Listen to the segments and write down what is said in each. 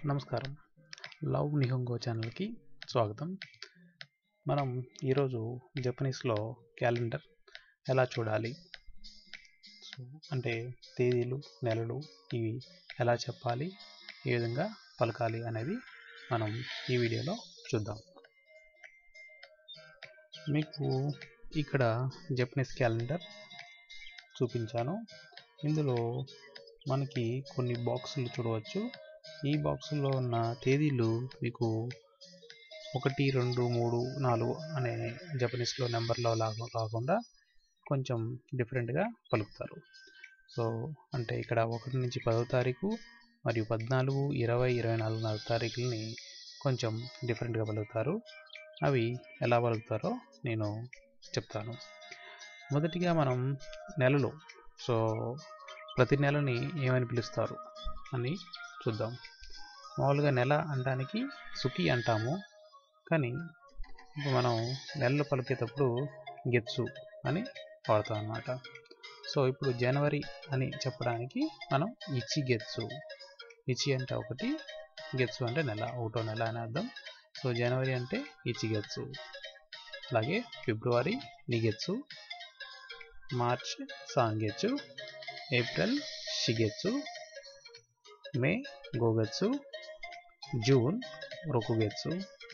నమస్కారం లవ్ నిహంగో ఛానల్కి స్వాగతం మనం ఈరోజు జపనీస్లో క్యాలెండర్ ఎలా చూడాలి సో అంటే తేదీలు నెలలు ఇవి ఎలా చెప్పాలి ఏ విధంగా పలకాలి అనేది మనం ఈ వీడియోలో చూద్దాం మీకు ఇక్కడ జపనీస్ క్యాలెండర్ చూపించాను ఇందులో మనకి కొన్ని బాక్సులు చూడవచ్చు ఈ బాక్సుల్లో ఉన్న తేదీలు మీకు ఒకటి రెండు మూడు నాలుగు అనే జపనీస్లో నెంబర్లో లాగా కాకుండా కొంచెం డిఫరెంట్గా పలుకుతారు సో అంటే ఇక్కడ ఒకటి నుంచి పదో తారీఖు మరియు పద్నాలుగు ఇరవై ఇరవై నాలుగు నాలుగు తారీఖులని కొంచెం డిఫరెంట్గా పలుకుతారు అవి ఎలా పలుకుతారో నేను చెప్తాను మొదటిగా మనం నెలలు సో ప్రతి నెలని ఏమని పిలుస్తారు అని చూద్దాం మామూలుగా నెల అనడానికి సుఖి అంటాము కానీ ఇప్పుడు మనం నెలలు పలికేటప్పుడు గెత్సు అని వాడతాం అన్నమాట సో ఇప్పుడు జనవరి అని చెప్పడానికి మనం ఇచి గెత్సు ఇచి అంటే ఒకటి గెత్సు అంటే నెల ఒకటో నెల అని అర్థం సో జనవరి అంటే ఇచి గెత్సు అలాగే ఫిబ్రవరి నిగెత్సు మార్చ్ సాంగెచ్చు ఏప్రిల్ షిగెత్సు మే గోగెత్సు జూన్ రొకుగెత్సు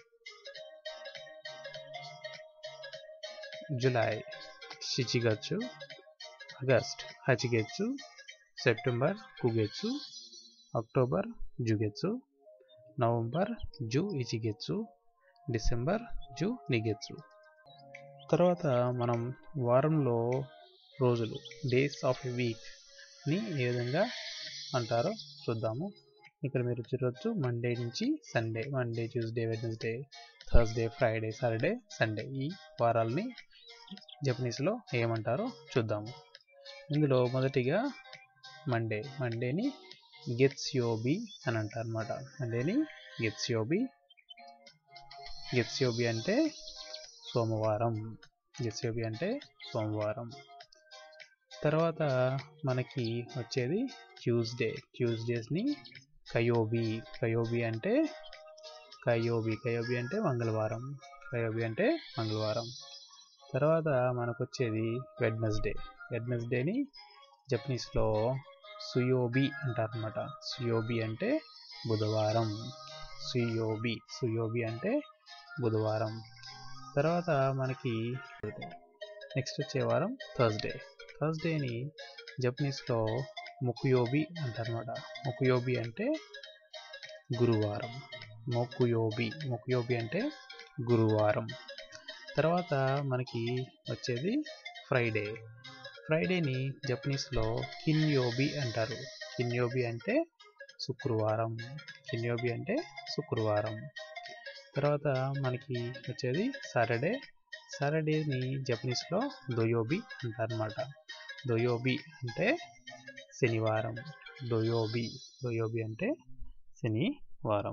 జులై షిచిగచ్చు ಆಗಸ್ಟ್ ಹಚಿಗೆಚ್ಚು ಸೆಪ್ಟೆಂಬರ್ ಕುಗೆಚ್ಚು అక్టోబర్ జుగెచ్చు నవంబర్ జు ఇచిగెచ్చు డిసెంబర్ జు నిగెచ్చు తర్వాత మనం వారంలో రోజులు డేస్ ఆఫ్ ఎ వీక్ని ఏ విధంగా అంటారో చూద్దాము ఇక్కడ మీరు చూడవచ్చు మండే నుంచి Sunday Monday Tuesday Wednesday Thursday Friday Saturday Sunday ఈ వారాలని జపనీస్లో ఏమంటారో చూద్దాము ఇందులో మొదటిగా మండే మండేని గెత్స్యోబి అని అంటారు అనమాట మండేని గెత్స్యోబి గెత్స్యోబి అంటే సోమవారం గెత్స్యోబి అంటే సోమవారం తర్వాత మనకి వచ్చేది ట్యూస్డే ట్యూస్డేస్ని కయోబి కయోబి అంటే కయోబి కయోబి అంటే మంగళవారం కయోబి అంటే మంగళవారం తర్వాత మనకు వచ్చేది వెడ్నెస్డే వెడ్నెస్డేని జపనీస్లో సుయోబి అంటారనమాట సుయోబి అంటే బుధవారం సుయోబి సుయోబి అంటే బుధవారం తర్వాత మనకి నెక్స్ట్ వచ్చే వారం థర్స్డే థర్స్డేని జపనీస్లో ముకుయోబి అంటారనమాట ముకుయోబి అంటే గురువారం మొకుయోబి మొకుయోబి అంటే గురువారం తర్వాత మనకి వచ్చేది ఫ్రైడే ఫ్రైడేని జపనీస్లో కిన్యోబి అంటారు కిన్యోబి అంటే శుక్రవారం కిన్యోబి అంటే శుక్రవారం తర్వాత మనకి వచ్చేది సాటర్డే సాటర్డేని జపనీస్లో దొయోబి అంటారనమాట దొయోబి అంటే శనివారం దొయోబి దొయోబి అంటే శనివారం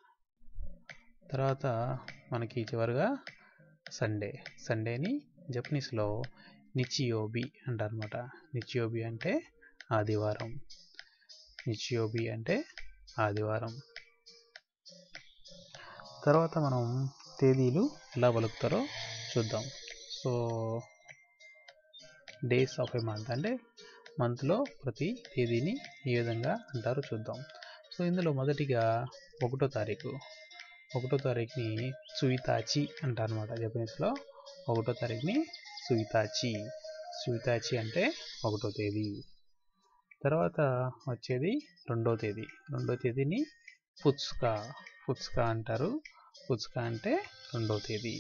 తర్వాత మనకి చివరిగా సండే సండేని జపనీస్లో నిచియోబి అంటారనమాట నిచియోబి అంటే ఆదివారం నిచియోబి అంటే ఆదివారం తర్వాత మనం తేదీలు ఎలా పలుకుతారో చూద్దాం so days of a month అంటే మంత్లో ప్రతి తేదీని ఏ విధంగా అంటారో చూద్దాం సో ఇందులో మొదటిగా ఒకటో తారీఖు ఒకటో తారీఖుని సుయితాచి అంటారనమాట జపనీస్లో ఒకటో తారీఖుని సుయితాచి సుయితాచి అంటే ఒకటో తేదీ తర్వాత వచ్చేది రెండో తేదీ రెండో తేదీని పుచ్కా పుచ్కా అంటారు పుచ్కా అంటే రెండో తేదీ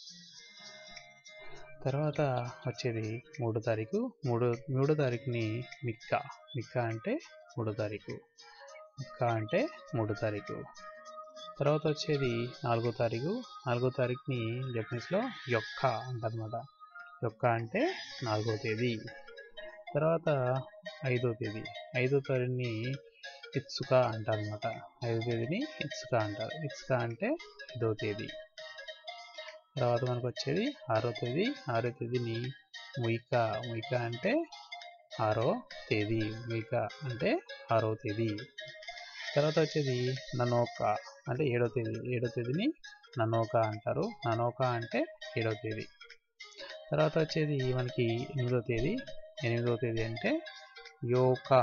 తర్వాత వచ్చేది మూడో తారీఖు మూడో మూడో తారీఖుని మిక్కా మిక్కా అంటే మూడో తారీఖు మిక్కా అంటే మూడో తారీఖు తర్వాత వచ్చేది నాలుగో తారీఖు నాలుగో తారీఖుని జపనీస్లో యొక్క అంటారనమాట యొక్క అంటే నాలుగో తేదీ తర్వాత ఐదో తేదీ ఐదో తేదీని ఇత్సుక అంటారనమాట ఐదో తేదీని ఇత్సుక అంటారు ఇత్సుక అంటే ఐదో తేదీ తర్వాత మనకు వచ్చేది ఆరో తేదీ ఆరో తేదీని ముయికా ముయికా అంటే ఆరో తేదీ ముయికా అంటే ఆరో తేదీ తర్వాత వచ్చేది ననోక అంటే ఏడో తేదీ ఏడో తేదీని ననోక అంటారు ననోక అంటే ఏడో తేదీ తర్వాత వచ్చేది మనకి ఎనిమిదో తేదీ ఎనిమిదో తేదీ అంటే యోకా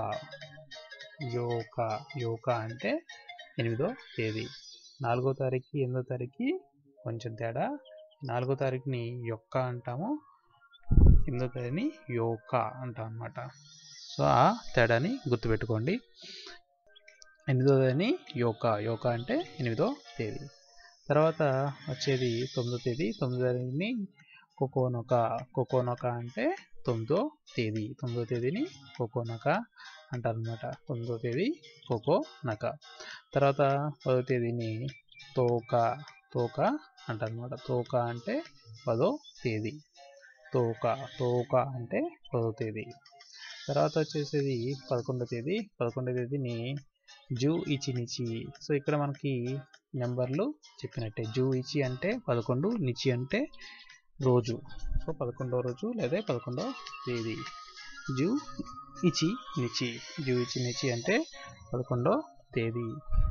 యోకా యోకా అంటే ఎనిమిదో తేదీ నాలుగో తారీఖు ఎనిమిదో తారీఖు కొంచెం తేడా నాలుగో తారీఖుని యొక్క అంటాము ఎనిమిదో తేదీని యోకా అంటాం అన్నమాట సో ఆ తేడాని గుర్తుపెట్టుకోండి ఎనిమిదో తేదీని యోకా యోకా అంటే ఎనిమిదో తేదీ తర్వాత వచ్చేది తొమ్మిదో తేదీ తొమ్మిదో తేదీని కోకోనొక కోకోనొక అంటే తొమ్మిదో తేదీ తొమ్మిదో తేదీని కోకోనక అంటారు అనమాట తొమ్మిదో తేదీ కోకోనక తర్వాత పదో తేదీని తోక తోక అంటారు అనమాట తోక అంటే పదో తేదీ తోక తోక అంటే పదో తేదీ తర్వాత వచ్చేసేది పదకొండో తేదీ పదకొండో తేదీని జూ ఇచి నిచి సో ఇక్కడ మనకి నెంబర్లు చెప్పినట్టే జూ ఇచి అంటే పదకొండు నిచి అంటే రోజు సో పదకొండో రోజు లేదా పదకొండో తేదీ జూ ఇచి నిచి జూ ఇచి నిచి అంటే పదకొండో తేదీ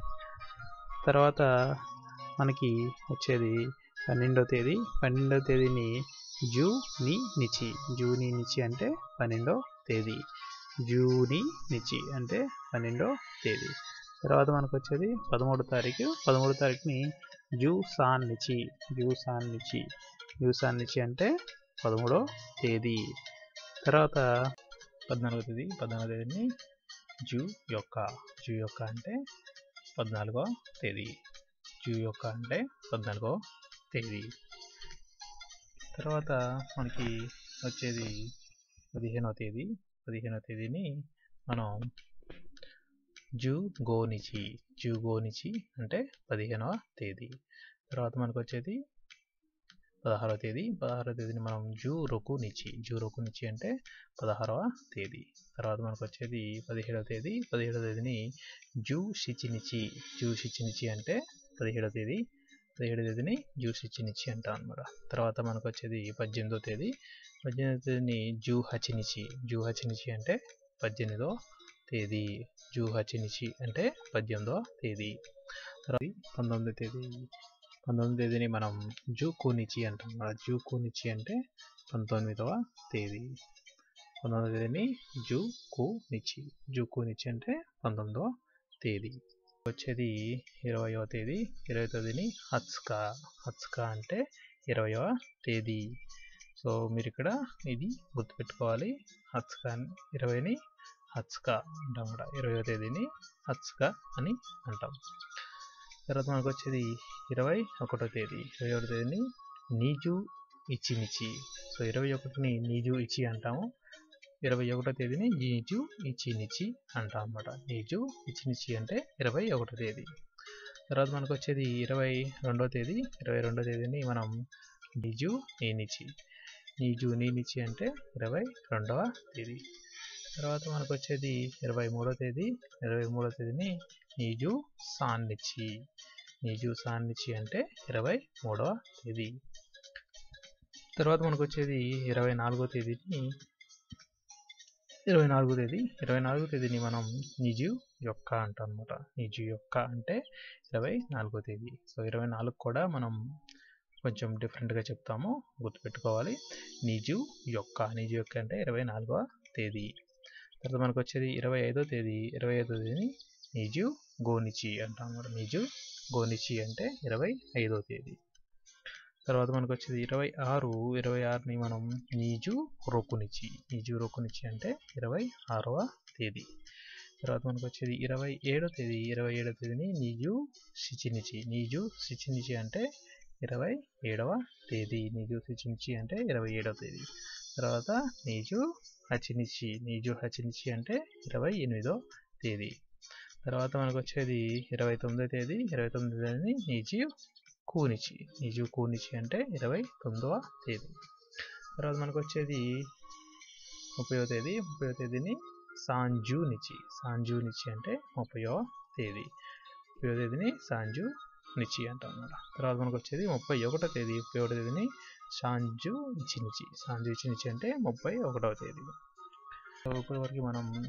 తర్వాత మనకి వచ్చేది పన్నెండో తేదీ పన్నెండో తేదీని జూ ని నిచి జూని నిచి అంటే పన్నెండో తేదీ జూని నిచి అంటే పన్నెండో తేదీ తర్వాత మనకు వచ్చేది పదమూడో తారీఖు పదమూడో తారీఖుని జూ సాన్ నిచి జూ సాన్ నిచి జూ సాన్ నిచి అంటే పదమూడో తేదీ తర్వాత పద్నాలుగో తేదీ పద్నాలుగో తేదీని జూ యొక్క జూ యొక్క అంటే పద్నాలుగో తేదీ జూ యొక్క అంటే పద్నాలుగో తేదీ తర్వాత మనకి వచ్చేది పదిహేనో తేదీ పదిహేనో తేదీని మనం జూ గోనిచి జూ గోనిచి అంటే పదిహేనవ తేదీ తర్వాత మనకు వచ్చేది పదహారవ తేదీ పదహారవ తేదీని మనం జూ roku నిచి జూ roku నిచి అంటే పదహారవ తేదీ తర్వాత మనకు వచ్చేది పదిహేడవ తేదీ పదిహేడవ తేదీని జూ షిచినిచి జూ షిచినిచి అంటే పదిహేడవ తేదీ పదిహేడవ తేదీని జూ షిచినిచి అంటాం అనమాట తర్వాత మనకు వచ్చేది పద్దెనిమిదో తేదీ పద్దెనిమిదో తేదీని జూ హచినిచి జూ హచినిచి అంటే పద్దెనిమిదో తేదీ జూ హచినిచి అంటే పద్దెనిమిదో తేదీ తర్వాత పంతొమ్మిదో తేదీ పంతొమ్మిదో తేదీని మనం జూ కూనిచి అంటాం కదా జూ కూనిచి అంటే పంతొమ్మిదవ తేదీ పంతొమ్మిదవ తేదీని జూ కూనిచి జూ కూనిచి అంటే పంతొమ్మిదవ తేదీ వచ్చేది ఇరవయవ తేదీ ఇరవై తేదీని హత్స్కా హత్స్కా అంటే ఇరవయవ తేదీ సో మీరు ఇక్కడ ఇది గుర్తుపెట్టుకోవాలి హత్స్కా ఇరవైని హత్స్కా అంటాం కూడా ఇరవయో తేదీని హత్స్కా అని అంటాం తర్వాత మనకు వచ్చేది ఇరవై ఒకటో తేదీ ఇరవై ఒకటో తేదీని నీజు ఇచ్చినిచి సో ఇరవై ఒకటిని నీజు ఇచ్చి అంటాము ఇరవై ఒకటో తేదీని నీజు ఇచ్చినిచి అంటాం అన్నమాట నీజు ఇచ్చినిచి అంటే ఇరవై ఒకటో తేదీ తర్వాత మనకు వచ్చేది ఇరవై రెండో తేదీ ఇరవై రెండో తేదీని మనం నిజు నీనిచి నీజు నీనిచి అంటే ఇరవై రెండవ తేదీ తర్వాత మనకు వచ్చేది ఇరవై మూడో తేదీ ఇరవై మూడో తేదీని నీజు సాన్నిచి నీజు సాన్నిచి అంటే ఇరవై మూడవ తేదీ తర్వాత మనకు వచ్చేది ఇరవై నాలుగో తేదీని ఇరవై నాలుగో తేదీ ఇరవై నాలుగో తేదీని మనం నిజు యొక్క అంటాం అనమాట నిజు యొక్క అంటే ఇరవై నాలుగో తేదీ సో ఇరవై నాలుగు కూడా మనం కొంచెం డిఫరెంట్గా చెప్తాము గుర్తుపెట్టుకోవాలి నిజు యొక్క నిజు యొక్క అంటే ఇరవై నాలుగవ తేదీ తర్వాత మనకు వచ్చేది ఇరవై ఐదో తేదీ ఇరవై ఐదో తేదీని నిజు గోనిచి అంటాం అన్నమాట నిజు గోనిచి అంటే ఇరవై ఐదో తేదీ తర్వాత మనకు వచ్చేది ఇరవై ఆరు ఇరవై ఆరుని మనం నీజు రోకునిచి నీజు రోకునిచి అంటే ఇరవై ఆరవ తేదీ తర్వాత మనకు వచ్చేది ఇరవై ఏడో తేదీ ఇరవై ఏడో తేదీని నీజు సిచినిచి నీజు సిచినిచి అంటే ఇరవై ఏడవ తేదీ నీజు సిచినిచి అంటే ఇరవై ఏడవ తేదీ తర్వాత నీజు హచినిచి నీజు హచినిచి అంటే ఇరవై ఎనిమిదో తేదీ తర్వాత మనకు వచ్చేది ఇరవై తొమ్మిదో తేదీ ఇరవై తొమ్మిదో తేదీని నీజు కూనిచి నిజు కూనిచి అంటే ఇరవై తొమ్మిదవ తేదీ తర్వాత మనకు వచ్చేది ముప్పైవ తేదీ ముప్పైవ తేదీని సాంజు నిచి సాంజు నిచి అంటే ముప్పైవ తేదీ ముప్పైవ తేదీని సాంజు నిచి అంటాం అన్నమాట తర్వాత మనకు వచ్చేది ముప్పై ఒకటో తేదీ ముప్పై ఒకటో తేదీని సాంజు ఇచి నిచి సాంజు ఇచి నిచి అంటే ముప్పై ఒకటవ తేదీ సో ఇప్పటి వరకు మనం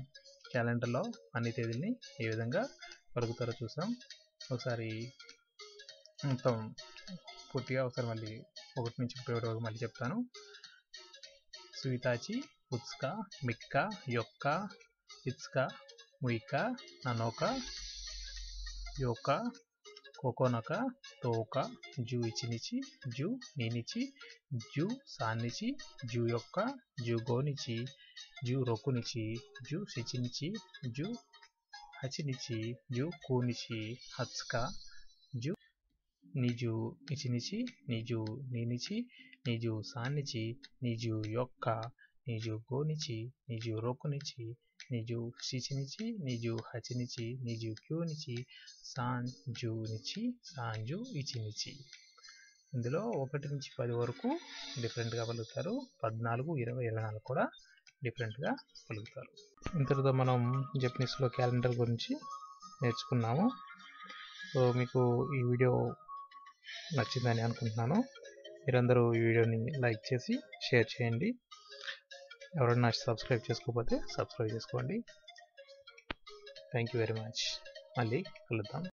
క్యాలెండర్లో అన్ని తేదీల్ని ఏ విధంగా పలుకుతారో చూసాం ఒకసారి మొత్తం పూర్తిగా ఒకసారి మళ్ళీ ఒకటి నుంచి ముప్పై ఒకటి వరకు మళ్ళీ చెప్తాను సుయితాచి ఉత్స్క మిక్క యొక్క ఇత్స్క ముయిక ననోక యొక్క కోకోనక తోక జూ ఇచినిచి జూ నీనిచి జూ సానిచి జూ యొక్క జూ గోనిచి జూ రొకునిచి జూ సిచినిచి జూ హచినిచి జూ కూనిచి హత్స్క జూ నిజు ఇచినిచి నిజు నీనిచి నిజు సానిచి నిజు యొక్క నిజు గోనిచి నిజు రోకునిచి నిజు శిచినిచి నిజు హచినిచి నిజు క్యూనిచి సాంజునిచి సాంజు ఇచినిచి ఇందులో ఒకటి నుంచి పది వరకు డిఫరెంట్గా పలుకుతారు పద్నాలుగు ఇరవై ఇరవై నాలుగు కూడా డిఫరెంట్గా పలుకుతారు ఇంతటితో మనం జపనీస్లో క్యాలెండర్ గురించి నేర్చుకున్నాము సో మీకు ఈ వీడియో నచ్చిందని అనుకుంటున్నాను మీరందరూ ఈ వీడియోని లైక్ చేసి షేర్ చేయండి ఎవరైనా సబ్స్క్రైబ్ చేసుకోకపోతే సబ్స్క్రైబ్ చేసుకోండి థ్యాంక్ యూ వెరీ మచ్ మళ్ళీ కలుద్దాం